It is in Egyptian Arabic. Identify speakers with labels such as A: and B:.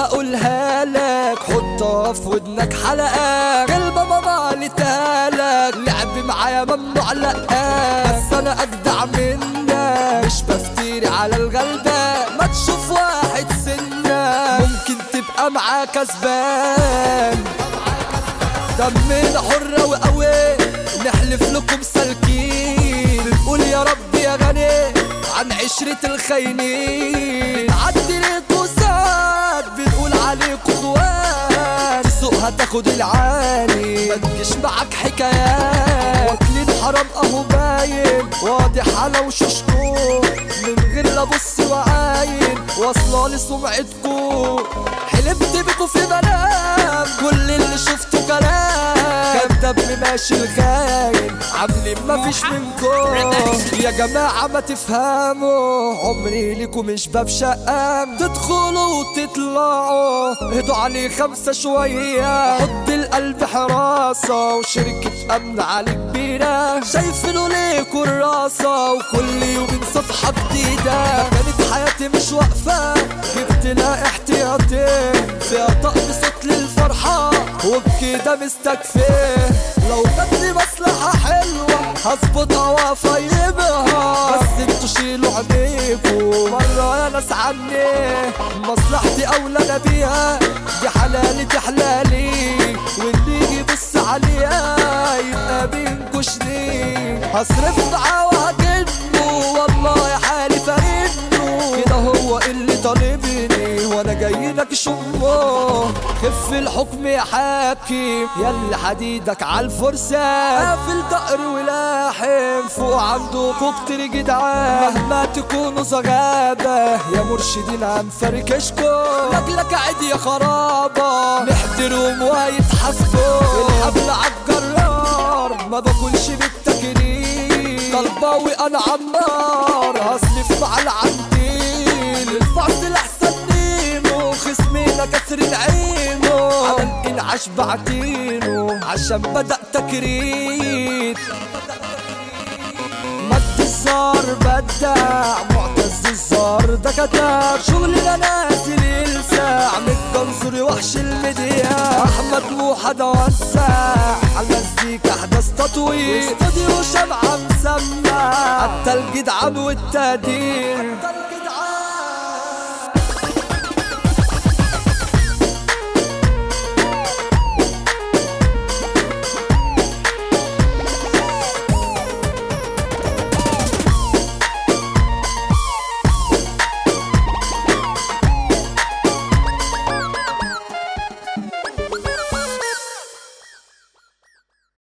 A: اقولها لك حطها في ودنك حلقة كلمة ماما قالتها لك لعب معايا ممنوع لا بس انا اجدع منك مش بفتري على الغلبة ما تشوف واحد سنة ممكن تبقى معاه كسبان دمنا حرة وقوي نحلف لكم سالكين بنقول يا رب يا غني عن عشرة الخاينين عدي ليكوا ساعات بنقول عليكوا اخوات تسوقها تاخد العالي ما تجيش معاك حكايات واكلين حرام اهو باين واضح على وشوشكوا من غير لا بص وعاين واصله لسمعتكوا حلمت بيكوا في منام كل اللي شفته كلام كدب ماشي الخاين عاملين مفيش منكم يا جماعة ما تفهموا عمري ليكوا مش باب شقام تدخلوا وتطلعوا اهدوا عليه خمسة شوية حط القلب حراسة وشركة أمن عليه كبيرة شايفينه ليه كراسة وكل يوم صفحة جديدة كانت حياتي مش واقفة جبت لها احتياطي فيها طقم صوت للفرحة وبكده مستكفيه لو جاتلي مصلحة حلوة هظبطها وافيبها بس انتوا شيلوا عينيكوا مرة يا ناس عني مصلحتي أولى أنا بيها دي حلالي دي حلالي واللي يجي يبص عليها يبقى بينكشني هصرف معاه وهجنه والله يا حالي فارنه كده هو اللي طالبني وانا جاي لك شمه خف الحكم يا حاكم يلا حديدك عالفرسان قافل دقر ولاحم فوق عندكوا كتير جدعان مهما تكونوا صغابة يا مرشدين هنفركشكوا لك عيد يا خرابة نحترم ويتحاسبوا الحبل عالجرار ما باكلش بالتكريم طلباوي انا عمار هصرف مع العنديل الفصل احسن نيمو خصمينا كسرين عينه على الانعاش بعتينه عشان بدأ تكريت مد الزار بدع معتز الزار ده كتاب شغلنا نازل يلسع من الجنزر وحش الميديا احمد موحد وسع على المزيكا احداث تطوير استوديو شمعة مسمع حتى الجدعان والتقدير